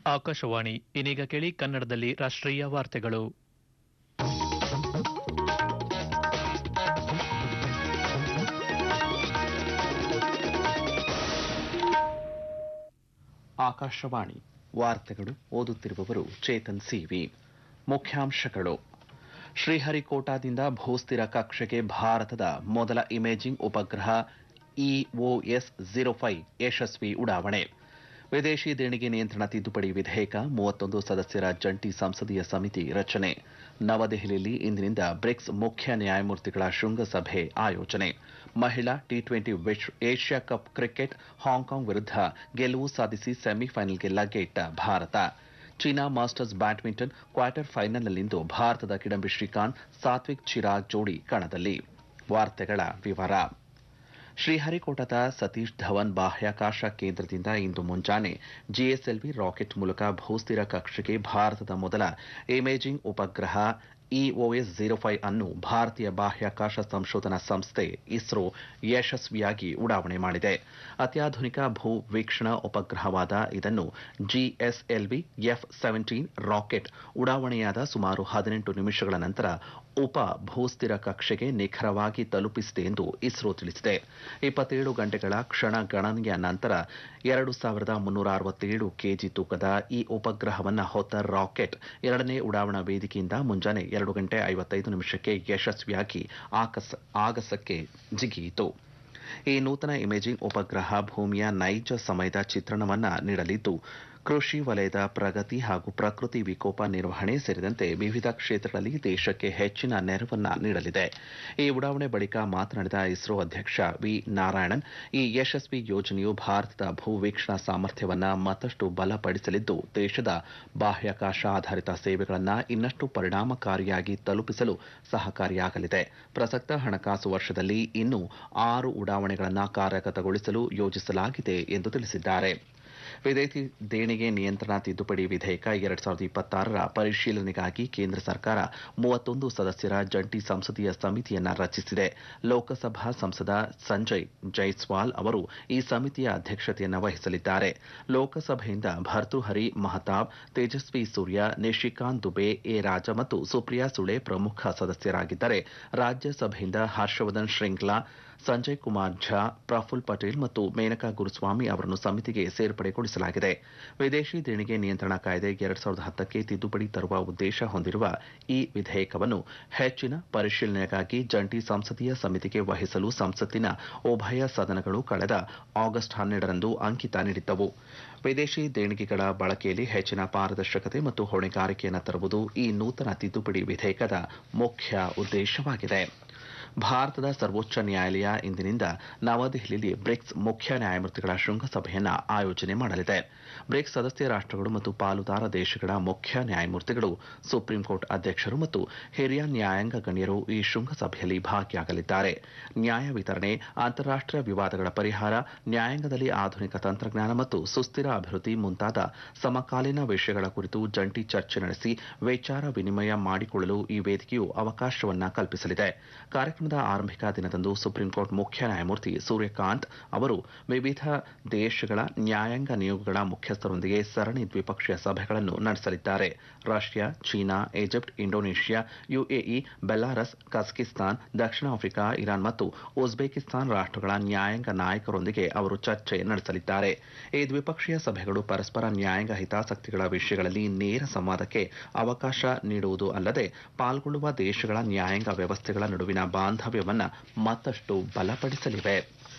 ಆಕಾಶವಾಣಿ ಇನ್ನೀಗ ಕೇಳಿ ಕನ್ನಡದಲ್ಲಿ ರಾಷ್ಟ್ರೀಯ ವಾರ್ತೆಗಳು ಆಕಾಶವಾಣಿ ವಾರ್ತೆಗಳು ಓದುತ್ತಿರುವವರು ಚೇತನ್ ಸಿವಿ ಮುಖ್ಯಾಂಶಗಳು ಶ್ರೀಹರಿಕೋಟಾದಿಂದ ಭೂಸ್ಥಿರ ಕಕ್ಷೆಗೆ ಭಾರತದ ಮೊದಲ ಇಮೇಜಿಂಗ್ ಉಪಗ್ರಹ ಇಒಎಸ್ ಝೀರೋ ಫೈವ್ ಯಶಸ್ವಿ ಉಡಾವಣೆ ವಿದೇಶಿ ದೇಣಿಗೆ ನಿಯಂತ್ರಣ ತಿದ್ದುಪಡಿ ವಿಧೇಯಕ ಮೂವತ್ತೊಂದು ಸದಸ್ಯರ ಜಂಟಿ ಸಂಸದೀಯ ಸಮಿತಿ ರಚನೆ ನವದೆಹಲಿಯಲ್ಲಿ ಇಂದಿನಿಂದ ಬ್ರಿಕ್ಸ್ ಮುಖ್ಯ ನ್ಯಾಯಮೂರ್ತಿಗಳ ಶೃಂಗಸಭೆ ಆಯೋಜನೆ ಮಹಿಳಾ T twenty Asia cup cricket Hong Kong ವಿರುದ್ಧ ಗೆಲುವು ಸಾಧಿಸಿ ಸೆಮಿಫೈನಲ್ಗೆ ಲಗ್ಗೆಯಿಟ್ಟ Bharat China masters badminton quarter ಫೈನಲ್ನಲ್ಲಿಂದು ಭಾರತದ ಕಿಡಂಬಿ ಶ್ರೀಕಾಂತ್ ಸಾತ್ವಿಕ್ ಚಿರಾಗ್ ಜೋಡಿ ಕಣದಲ್ಲಿ ವಾರ್ತೆಗಳ ವಿವರ ಶ್ರೀಹರಿಕೋಟದ ಸತೀಶ್ ಧವನ್ ಬಾಹ್ಯಾಕಾಶ ಕೇಂದ್ರದಿಂದ ಇಂದು ಮುಂಜಾನೆ ಜಿಎಸ್ಎಲ್ವಿ ರಾಕೆಟ್ ಮೂಲಕ ಭೂಸ್ಥಿರ ಕಕ್ಷೆಗೆ ಭಾರತದ ಮೊದಲ ಇಮೇಜಿಂಗ್ ಉಪಗ್ರಹ ಇಒಎಸ್ ಝೀರೋ ಫೈವ್ ಅನ್ನು ಭಾರತೀಯ ಬಾಹ್ಯಾಕಾಶ ಸಂಶೋಧನಾ ಸಂಸ್ಥೆ ಇಸ್ರೋ ಯಶಸ್ವಿಯಾಗಿ ಉಡಾವಣೆ ಮಾಡಿದೆ ಅತ್ಯಾಧುನಿಕ ಭೂ ವೀಕ್ಷಣಾ ಉಪಗ್ರಹವಾದ ಇದನ್ನು ಜಿಎಸ್ಎಲ್ವಿ ಎಫ್ ಸೆವೆಂಟೀನ್ ರಾಕೆಟ್ ಉಡಾವಣೆಯಾದ ಸುಮಾರು ಹದಿನೆಂಟು ನಿಮಿಷಗಳ ನಂತರ ಉಪ ಭೂಸ್ಥಿರ ಕಕ್ಷೆಗೆ ನಿಖರವಾಗಿ ತಲುಪಿಸಿದೆ ಎಂದು ಇಸ್ರೋ ತಿಳಿಸಿದೆ ಇಪ್ಪತ್ತೇಳು ಗಂಟೆಗಳ ಕ್ಷಣ ಗಣನೆಯ ನಂತರ ಎರಡು ಸಾವಿರದ ಮುನ್ನೂರ ಅರವತ್ತೇಳು ಕೆಜಿ ತೂಕದ ಈ ಉಪಗ್ರಹವನ್ನು ಹೊತ್ತ ರಾಕೆಟ್ ಎರಡನೇ ಉಡಾವಣಾ ವೇದಿಕೆಯಿಂದ ಮುಂಜಾನೆ ಎರಡು ಗಂಟೆ ಐವತ್ತೈದು ನಿಮಿಷಕ್ಕೆ ಯಶಸ್ವಿಯಾಗಿ ಆಗಸಕ್ಕೆ ಜಿಗಿಯಿತು ಈ ನೂತನ ಇಮೇಜಿಂಗ್ ಉಪಗ್ರಹ ಭೂಮಿಯ ನೈಜ ಸಮಯದ ಚಿತ್ರಣವನ್ನ ನೀಡಲಿದ್ದು ಕೃಷಿ ವಲಯದ ಪ್ರಗತಿ ಹಾಗೂ ಪ್ರಕೃತಿ ವಿಕೋಪ ನಿರ್ವಹಣೆ ಸೇರಿದಂತೆ ವಿವಿಧ ಕ್ಷೇತ್ರಗಳಲ್ಲಿ ದೇಶಕ್ಕೆ ಹೆಚ್ಚಿನ ನೆರವನ್ನ ನೀಡಲಿದೆ ಈ ಉಡಾವಣೆ ಬಳಿಕ ಮಾತನಾಡಿದ ಇಸ್ರೋ ಅಧ್ಯಕ್ಷ ವಿ ನಾರಾಯಣನ್ ಈ ಯಶಸ್ವಿ ಯೋಜನೆಯು ಭಾರತದ ಭೂವೀಕ್ಷಣಾ ಸಾಮರ್ಥ್ಯವನ್ನ ಮತ್ತಷ್ಟು ಬಲಪಡಿಸಲಿದ್ದು ದೇಶದ ಬಾಹ್ಯಾಕಾಶ ಆಧಾರಿತ ಸೇವೆಗಳನ್ನು ಇನ್ನಷ್ಟು ಪರಿಣಾಮಕಾರಿಯಾಗಿ ತಲುಪಿಸಲು ಸಹಕಾರಿಯಾಗಲಿದೆ ಪ್ರಸಕ್ತ ಹಣಕಾಸು ವರ್ಷದಲ್ಲಿ ಇನ್ನೂ ಆರು ಉಡಾವಣೆಗಳನ್ನು ಕಾರ್ಯಗತಗೊಳಿಸಲು ಯೋಜಿಸಲಾಗಿದೆ ಎಂದು ತಿಳಿಸಿದ್ದಾರೆ ವಿದೇಶಿ ದೇಣಿಗೆ ನಿಯಂತ್ರಣ ತಿದ್ದುಪಡಿ ವಿಧೇಯಕ ಎರಡ್ ಸಾವಿರದ ಇಪ್ಪತ್ತಾರರ ಪರಿಶೀಲನೆಗಾಗಿ ಕೇಂದ್ರ ಸರ್ಕಾರ ಮೂವತ್ತೊಂದು ಸದಸ್ಯರ ಜಂಟಿ ಸಂಸದೀಯ ಸಮಿತಿಯನ್ನ ರಚಿಸಿದೆ ಲೋಕಸಭಾ ಸಂಸದ ಸಂಜಯ್ ಜೈಸ್ವಾಲ್ ಅವರು ಈ ಸಮಿತಿಯ ಅಧ್ಯಕ್ಷತೆಯನ್ನು ವಹಿಸಲಿದ್ದಾರೆ ಲೋಕಸಭೆಯಿಂದ ಭರ್ತೃಹರಿ ಮಹತಾಬ್ ತೇಜಸ್ವಿ ಸೂರ್ಯ ನಿಶಿಕಾಂತ್ ದುಬೆ ಎ ರಾಜ ಮತ್ತು ಸುಪ್ರಿಯಾ ಸುಳೆ ಪ್ರಮುಖ ಸದಸ್ಯರಾಗಿದ್ದರೆ ರಾಜ್ಯಸಭೆಯಿಂದ ಹರ್ಷವರ್ಧನ್ ಶ್ರಿಂಗ್ಲಾ ಸಂಜಯ್ ಕುಮಾರ್ ಝಾ ಪ್ರಫುಲ್ ಪಟೇಲ್ ಮತ್ತು ಮೇನಕಾ ಗುರುಸ್ವಾಮಿ ಅವರನ್ನು ಸಮಿತಿಗೆ ಸೇರ್ಪಡೆಗೊಳಿಸಲಾಗಿದೆ ವಿದೇಶಿ ದೇಣಿಗೆ ನಿಯಂತ್ರಣ ಕಾಯ್ದೆ ಎರಡ್ ಸಾವಿರದ ಹತ್ತಕ್ಕೆ ತಿದ್ದುಪಡಿ ತರುವ ಉದ್ದೇಶ ಹೊಂದಿರುವ ಈ ವಿಧೇಯಕವನ್ನು ಹೆಚ್ಚಿನ ಪರಿಶೀಲನೆಗಾಗಿ ಜಂಟಿ ಸಂಸದೀಯ ಸಮಿತಿಗೆ ವಹಿಸಲು ಸಂಸತ್ತಿನ ಉಭಯ ಸದನಗಳು ಕಳೆದ ಆಗಸ್ಟ್ ಹನ್ನೆರಡರಂದು ಅಂಕಿತ ನೀಡಿದ್ದವು ವಿದೇಶಿ ದೇಣಿಗೆಗಳ ಬಳಕೆಯಲ್ಲಿ ಹೆಚ್ಚಿನ ಪಾರದರ್ಶಕತೆ ಮತ್ತು ಹೊಣೆಗಾರಿಕೆಯನ್ನು ತರುವುದು ಈ ನೂತನ ತಿದ್ದುಪಡಿ ವಿಧೇಯಕದ ಮುಖ್ಯ ಉದ್ದೇಶವಾಗಿದೆ ಭಾರತದ ಸರ್ವೋಚ್ಚ ನ್ಯಾಯಾಲಯ ಇಂದಿನಿಂದ ನವದೆಹಲಿಯಲ್ಲಿ ಬ್ರಿಕ್ಸ್ ಮುಖ್ಯ ನ್ಯಾಯಮೂರ್ತಿಗಳ ಶೃಂಗಸಭೆಯನ್ನು ಆಯೋಜನೆ ಮಾಡಲಿದೆ ಬ್ರಿಕ್ಸ್ ಸದಸ್ಯ ರಾಷ್ಟ್ರಗಳು ಮತ್ತು ಪಾಲುದಾರ ದೇಶಗಳ ಮುಖ್ಯ ನ್ಯಾಯಮೂರ್ತಿಗಳು ಸುಪ್ರೀಂ ಕೋರ್ಟ್ ಅಧ್ಯಕ್ಷರು ಮತ್ತು ಹಿರಿಯ ನ್ಯಾಯಾಂಗ ಗಣ್ಯರು ಈ ಶೃಂಗಸಭೆಯಲ್ಲಿ ಭಾಗಿಯಾಗಲಿದ್ದಾರೆ ನ್ಯಾಯ ವಿತರಣೆ ಅಂತಾರಾಷ್ಟೀಯ ವಿವಾದಗಳ ಪರಿಹಾರ ನ್ಯಾಯಾಂಗದಲ್ಲಿ ಆಧುನಿಕ ತಂತ್ರಜ್ಞಾನ ಮತ್ತು ಸುಸ್ಥಿರ ಅಭಿವೃದ್ಧಿ ಮುಂತಾದ ಸಮಕಾಲೀನ ವಿಷಯಗಳ ಕುರಿತು ಜಂಟಿ ಚರ್ಚೆ ನಡೆಸಿ ವಿಚಾರ ವಿನಿಮಯ ಮಾಡಿಕೊಳ್ಳಲು ಈ ವೇದಿಕೆಯು ಅವಕಾಶವನ್ನ ಕಲ್ಪಿಸಲಿದೆ ಕಾರ್ಯಕ್ರಮದ ಆರಂಭಿಕ ದಿನದಂದು ಸುಪ್ರೀಂ ಕೋರ್ಟ್ ಮುಖ್ಯ ನ್ಯಾಯಮೂರ್ತಿ ಸೂರ್ಯಕಾಂತ್ ಅವರು ವಿವಿಧ ದೇಶಗಳ ನ್ಯಾಯಾಂಗ ನಿಯೋಗಗಳ ಮುಖ್ಯಸ್ಥರೊಂದಿಗೆ ಸರಣಿ ದ್ವಿಪಕ್ಷೀಯ ಸಭೆಗಳನ್ನು ನಡೆಸಲಿದ್ದಾರೆ Russia China Egypt Indonesia UAE Belarus Kazakhstan ದಕ್ಷಿಣ ಆಫ್ರಿಕಾ ಇರಾನ್ ಮತ್ತು ಉಜ್ಬೇಕಿಸ್ತಾನ್ ರಾಷ್ಟ್ರಗಳ ನ್ಯಾಯಾಂಗ ನಾಯಕರೊಂದಿಗೆ ಅವರು ಚರ್ಚೆ ನಡೆಸಲಿದ್ದಾರೆ ಈ ದ್ವಿಪಕ್ಷೀಯ ಸಭೆಗಳು ಪರಸ್ಪರ ನ್ಯಾಯಾಂಗ ಹಿತಾಸಕ್ತಿಗಳ ವಿಷಯಗಳಲ್ಲಿ ನೇರ ಸಂವಾದಕ್ಕೆ ಅವಕಾಶ ನೀಡುವುದು ಅಲ್ಲದೆ ಪಾಲ್ಗೊಳ್ಳುವ ದೇಶಗಳ ನ್ಯಾಯಾಂಗ ವ್ಯವಸ್ಥೆಗಳ ನಡುವಿನ ಬಾಂಧವ್ಯವನ್ನ ಮತ್ತಷ್ಟು ಬಲಪಡಿಸಲಿವೆ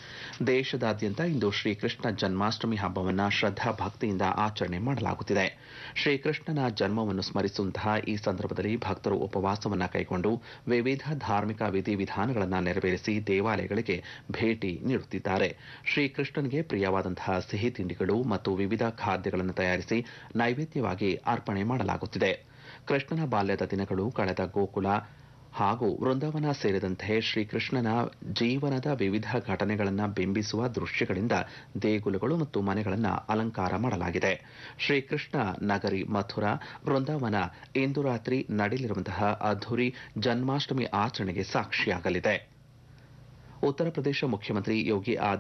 ದೇಶದಾದ್ಯಂತ ಇಂದು ಶ್ರೀಕೃಷ್ಣ ಜನ್ಮಾಷ್ಟಮಿ ಹಬ್ಬವನ್ನು ಶ್ರದ್ಧಾ ಭಕ್ತಿಯಿಂದ ಆಚರಣೆ ಮಾಡಲಾಗುತ್ತಿದೆ ಶ್ರೀಕೃಷ್ಣನ ಜನ್ಮವನ್ನು ಸ್ಮರಿಸುವಂತಹ ಈ ಸಂದರ್ಭದಲ್ಲಿ ಭಕ್ತರು ಉಪವಾಸವನ್ನು ಕೈಗೊಂಡು ವಿವಿಧ ಧಾರ್ಮಿಕ ವಿಧಿವಿಧಾನಗಳನ್ನು ನೆರವೇರಿಸಿ ದೇವಾಲಯಗಳಿಗೆ ಭೇಟಿ ನೀಡುತ್ತಿದ್ದಾರೆ ಶ್ರೀಕೃಷ್ಣನಿಗೆ ಪ್ರಿಯವಾದಂತಹ ಸಿಹಿ ತಿಂಡಿಗಳು ಮತ್ತು ವಿವಿಧ ಖಾದ್ಯಗಳನ್ನು ತಯಾರಿಸಿ ನೈವೇದ್ಯವಾಗಿ ಅರ್ಪಣೆ ಮಾಡಲಾಗುತ್ತಿದೆ ಕೃಷ್ಣನ ಬಾಲ್ಯದ ದಿನಗಳು ಕಳೆದ ಗೋಕುಲ ಹಾಗೂ ವೃಂದಾವನ ಸೇರಿದಂತೆ ಶ್ರೀಕೃಷ್ಣನ ಜೀವನದ ವಿವಿಧ ಘಟನೆಗಳನ್ನು ಬಿಂಬಿಸುವ ದೃಶ್ಯಗಳಿಂದ ದೇಗುಲಗಳು ಮತ್ತು ಮನೆಗಳನ್ನು ಅಲಂಕಾರ ಮಾಡಲಾಗಿದೆ ಶ್ರೀಕೃಷ್ಣ ನಗರಿ ಮಥುರಾ ವೃಂದಾವನ ಇಂದು ರಾತ್ರಿ ನಡೆಯಲಿರುವಂತಹ ಅದ್ಧೂರಿ ಜನ್ಮಾಷ್ಟಮಿ ಆಚರಣೆಗೆ ಸಾಕ್ಷಿಯಾಗಲಿದೆ ಉತ್ತರ ಪ್ರದೇಶ ಮುಖ್ಯಮಂತ್ರಿ ಯೋಗಿ ಆದಿತ್ಯ